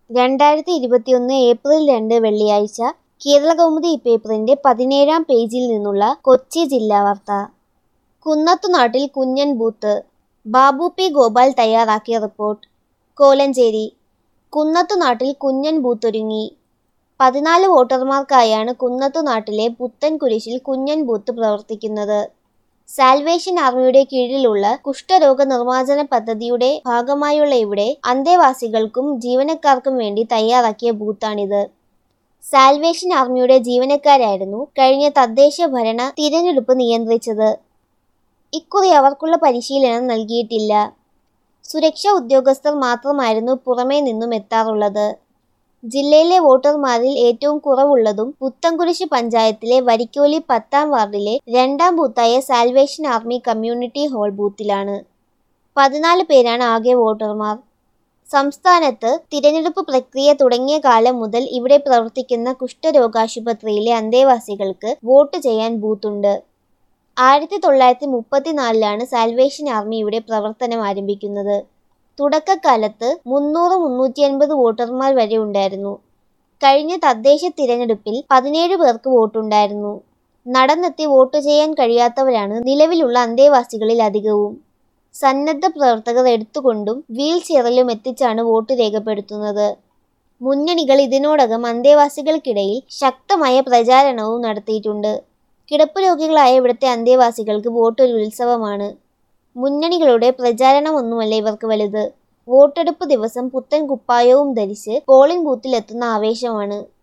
രണ്ടായിരത്തി ഇരുപത്തിയൊന്ന് ഏപ്രിൽ രണ്ട് വെള്ളിയാഴ്ച കേരളകൗമുദി പേപ്പറിന്റെ പതിനേഴാം പേജിൽ നിന്നുള്ള കൊച്ചി ജില്ലാ വാർത്ത കുന്നത്തുനാട്ടിൽ കുഞ്ഞൻ ബൂത്ത് ബാബു പി ഗോപാൽ തയ്യാറാക്കിയ റിപ്പോർട്ട് കോലഞ്ചേരി കുന്നത്തുനാട്ടിൽ കുഞ്ഞൻ ബൂത്തൊരുങ്ങി പതിനാല് വോട്ടർമാർക്കായാണ് കുന്നത്തുനാട്ടിലെ പുത്തൻകുരിശിൽ കുഞ്ഞൻ ബൂത്ത് പ്രവർത്തിക്കുന്നത് സാൽവേഷൻ ആർമിയുടെ കീഴിലുള്ള കുഷ്ഠരോഗ നിർമ്മാർജ്ജന പദ്ധതിയുടെ ഭാഗമായുള്ള ഇവിടെ അന്തേവാസികൾക്കും ജീവനക്കാർക്കും വേണ്ടി തയ്യാറാക്കിയ ബൂത്താണിത് സാൽവേഷൻ ആർമിയുടെ ജീവനക്കാരായിരുന്നു കഴിഞ്ഞ തദ്ദേശ ഭരണ തിരഞ്ഞെടുപ്പ് നിയന്ത്രിച്ചത് ഇക്കുറി അവർക്കുള്ള പരിശീലനം നൽകിയിട്ടില്ല സുരക്ഷാ ഉദ്യോഗസ്ഥർ മാത്രമായിരുന്നു പുറമേ നിന്നും എത്താറുള്ളത് ജില്ലയിലെ വോട്ടർമാരിൽ ഏറ്റവും കുറവുള്ളതും പുത്തൻകുരിശ് പഞ്ചായത്തിലെ വരിക്കോലി പത്താം വാർഡിലെ രണ്ടാം ബൂത്തായ സാൽവേഷൻ ആർമി കമ്മ്യൂണിറ്റി ഹാൾ ബൂത്തിലാണ് പതിനാല് പേരാണ് ആകെ വോട്ടർമാർ സംസ്ഥാനത്ത് തിരഞ്ഞെടുപ്പ് പ്രക്രിയ തുടങ്ങിയ കാലം മുതൽ ഇവിടെ പ്രവർത്തിക്കുന്ന കുഷ്ഠരോഗാശുപത്രിയിലെ അന്തേവാസികൾക്ക് വോട്ട് ചെയ്യാൻ ബൂത്തുണ്ട് ആയിരത്തി തൊള്ളായിരത്തി മുപ്പത്തിനാലിലാണ് സാൽവേഷൻ ആർമി ഇവിടെ പ്രവർത്തനം ആരംഭിക്കുന്നത് തുടക്കകാലത്ത് മുന്നൂറ് മുന്നൂറ്റി അൻപത് വോട്ടർമാർ വരെ ഉണ്ടായിരുന്നു കഴിഞ്ഞ തദ്ദേശ തിരഞ്ഞെടുപ്പിൽ പതിനേഴ് പേർക്ക് വോട്ടുണ്ടായിരുന്നു നടന്നെത്തി വോട്ട് ചെയ്യാൻ കഴിയാത്തവരാണ് നിലവിലുള്ള അന്തേവാസികളിൽ അധികവും സന്നദ്ധ പ്രവർത്തകർ എടുത്തുകൊണ്ടും വീൽ ചെയറിലും എത്തിച്ചാണ് വോട്ട് രേഖപ്പെടുത്തുന്നത് മുന്നണികൾ ഇതിനോടകം അന്തേവാസികൾക്കിടയിൽ ശക്തമായ പ്രചാരണവും നടത്തിയിട്ടുണ്ട് കിടപ്പ് രോഗികളായ ഇവിടുത്തെ അന്തേവാസികൾക്ക് വോട്ട് ഒരു ഉത്സവമാണ് മുന്നണികളുടെ പ്രചാരണമൊന്നുമല്ല ഇവർക്ക് വലുത് വോട്ടെടുപ്പ് ദിവസം പുത്തൻ കുപ്പായവും ധരിച്ച് പോളിംഗ് ബൂത്തിലെത്തുന്ന ആവേശമാണ്